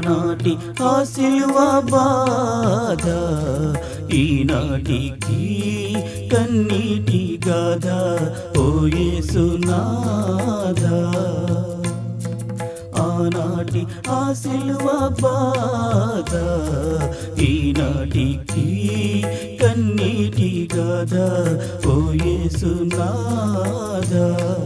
ఆనాటి ఆ సిలువ బాధ ఈనాటికి కన్నీటి గాథ ఓ యేసునాథ ఆనాటి ఆ సిలువ బాధ ఈనాటికి కన్నీటి గాథ ఓ యేసునాథ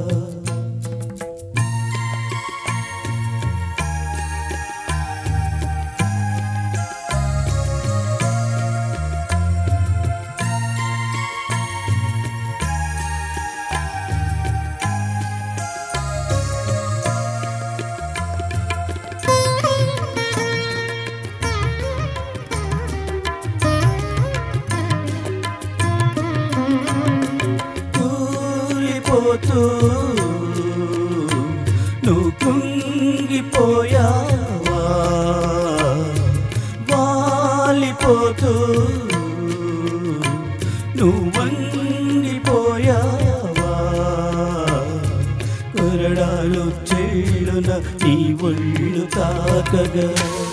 కూలిపోతూ నువ్వు కుంగిపోయావా వాలిపోతూ నువ్వు వంగిపోయావా కొరడాలు చెల్లున నీ ఒళ్ళు తాకగా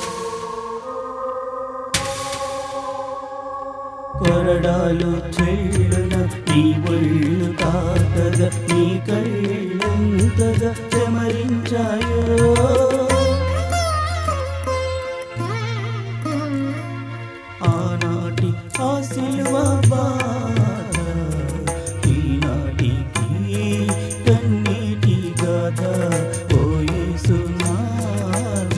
కొరడాలు చెల్లున నీ ఒళ్ళు తాకగా నీ కళ్ళెంతగా చెమరించాయో ఆనాటి ఆ సిలువ బాధ ఈనాటికి కన్నీటి గాథ ఓ యేసునాథ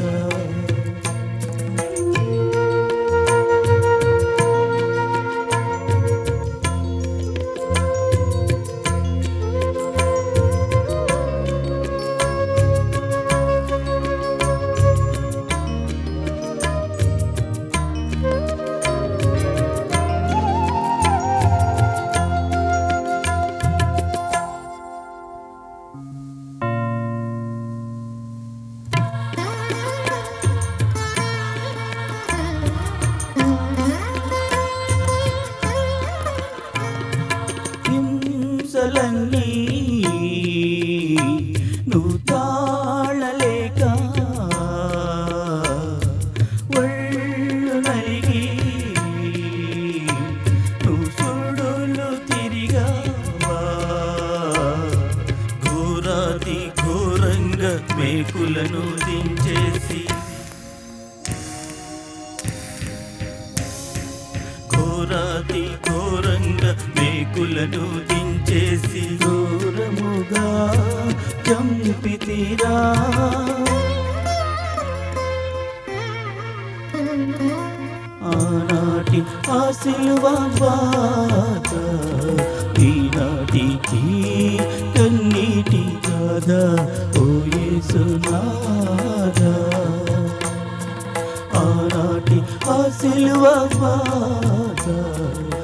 హింసలన్నీ నువ్వు తాళలేక ఒళ్ళు నలిగి నువ్వు సుడులు తిరిగావా ఘోరాతి ఘోరంగా మేకులను దించేసి ఘోరాతి ఘోరంగా మేకులను దించేసి దూరముగా చంపితిరా ఆనాటి ఆ సిలువ బాధ ఈనాటికి కన్నీటి గాథ ఓ యేసునాథ ఆనాటి ఆ సిలువ బాధ